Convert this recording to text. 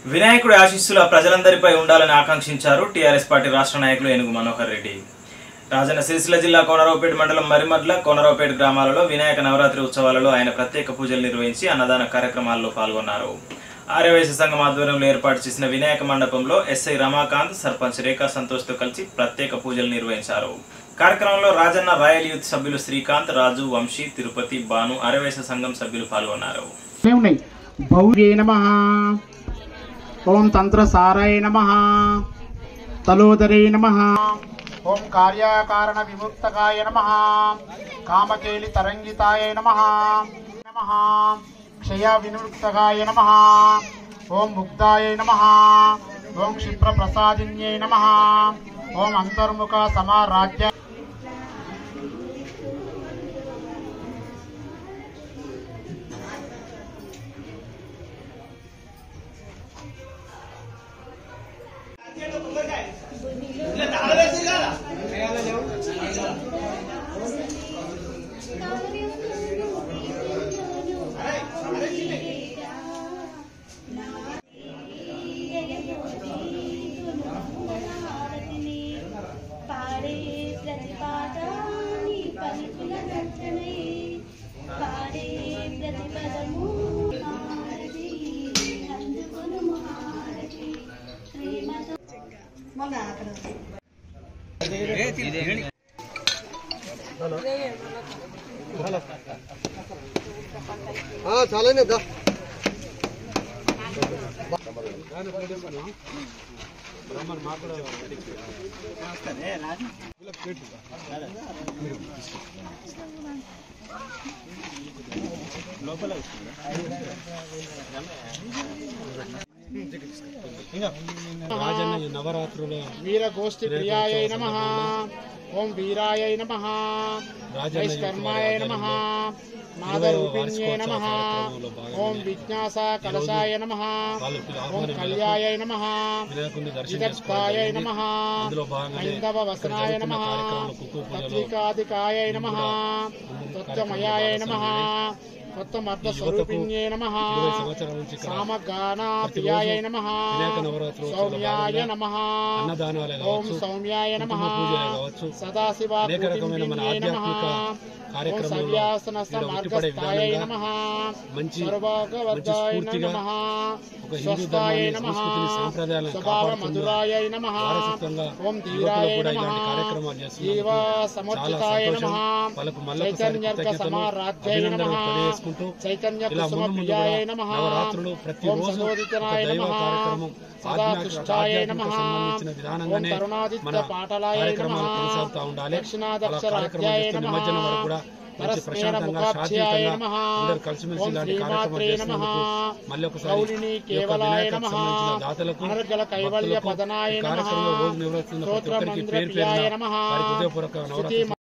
వినాయకుడి ఆశీస్సులు ఆ ప్రజలందరిపై ఉండాలని ఆకాంక్షించారు టీఆర్ఎస్ పార్టీ రాష్ట్ర నాయకులు ఏనుగు మనోహర్ రెడ్డి రాజన్న సిరిసిల్ల జిల్లా కోనరావుపేట మండలం మరిమడ్ల కోనరావుపేట గ్రామాలలో వినాయక నవరాత్రి ఉత్సవాలలో ఆయన ప్రత్యేక పూజలు నిర్వహించి అన్నదాన కార్యక్రమాల్లో పాల్గొన్నారు ఆర్యవైశ్య సంఘం ఆధ్వర్యంలో ఏర్పాటు చేసిన వినాయక మండపంలో ఎస్ఐ రమాకాంత్ సర్పంచ్ రేఖా సంతోష్తో కలిసి ప్రత్యేక పూజలు నిర్వహించారు కార్యక్రమంలో రాజన్న రాయల్ యూత్ సభ్యులు శ్రీకాంత్ రాజు వంశీ తిరుపతి బాను ఆర్యవైశ్య సంఘం సభ్యులు పాల్గొన్నారు ఇవే ఉన్నాయి భౌర్యే నమ ఓం తంత్రసారాయ నమ తలోదరే నమ ఓం కార్యకారణ విముక్తకాయ నమ కామకేలి తరంగితాయ నమ నమ క్షయ వినివృత్తకాయ నమ ఓం ముక్తాయ నమ ఓం క్షిప్ర ప్రసాదిన్యై నమ ఓం అంతర్ముఖ సమారాజ్య పాడే ప్రతిపాదాని పలుకుల నచ్చనే పాడే ప్రతిపదము హారతి అందుకొను హారతి ప్రేమతో వీరగోష్ఠి ప్రియాయ నమ ఓం వీరాయ నమ వైష్కర్మాయ నమ నాదరూపిణ్యే నమ ఓం విజ్ఞాస కలశాయ నమ ఓం కళ్యాయ నమ విదగ్ధాయ నమ హైందవ వసనాయ నమ పత్రికాధికాయ నమ తత్వమయాయ నమ తత్వమర్థ స్వరూపిణ్యే నమ సామగానా ప్రియాయ నమ సౌమ్యాయ నమ అన్నదానాలే ఓం కావచ్చు సౌమ్యాయ నమ కుటుంబ పూజలే కావచ్చు సదాశివ అనేక రకమైన మన ఆధ్యాత్మిక కార్యక్రమంలో సవ్యాసన వీరు ఉట్టిపడే మార్గస్థాయ విధానంగా నమ మంచి మంచి సర్వభగవద్దాయ స్ఫూర్తిగా నమ ఒక హిందూ స్వస్థాయ ధర్మాన్ని నమ సంస్కృతిని సాంప్రదాయాలను స్వభావ కాపాడుతున్న మధురాయ నమ వారసత్వంగా ఓం యువకులు ధీరాయ కూడా నమ ఇలాంటి కార్యక్రమాలు చేస్తున్నందుకు జీవ చాలా సముచితాయ సంతోషం నమ వాళ్ళకు మళ్ళొకసారి చైతన్యర్క కృతజ్ఞతలు సమారాధ్యాయ నమ అభినందనలు తెలియజేసుకుంటూ చైతన్య ఇలా కుసుమ ముందు ముందు ప్రియాయ కూడా నమ నవరాత్రులు ప్రతి ఓం రోజు ఒక సదోదితనాయ దైవ నమ కార్యక్రమం సదా ఆధ్యాత్మిక తుష్టాయ నమ ఆధ్యాత్మిక సంబంధించిన ఓం విధానంగానే కరుణాదిత్య మన పాటలాయ కార్యక్రమాలు నమ కొనసాగుతూ ఉండాలి అలా దక్షిణాదక్షర కార్యక్రమం అధ్యాయ చేస్తున్న నమ నిమజ్జనం వరకు కూడా మంచి పరస్మేణ ప్రశాంతంగా ముఖాధ్యాయ శాంతియుతంగా నమ అందరూ కలిసిమెలిసి ఓం ఇలాంటి కార్యక్రమాలు శ్రీమాత్రే నమ చేస్తున్నందుకు మళ్ళీ ఒకసారి కౌలిని ఈ యొక్క కేవలాయ వినాయకకు నమ సంబంధించిన దాతలకు అనర్గల కైవల్య భక్తులకు పదనాయ ఈ నమ కార్యక్రమంలో రోజు నిర్వహిస్తున్న ప్రతి ఒక్కరికి స్తోత్రమంత్ర పేరు ప్రియాయ పేరున నమ వారికి హృదయపూర్వక స్తుతి నవరాత్రి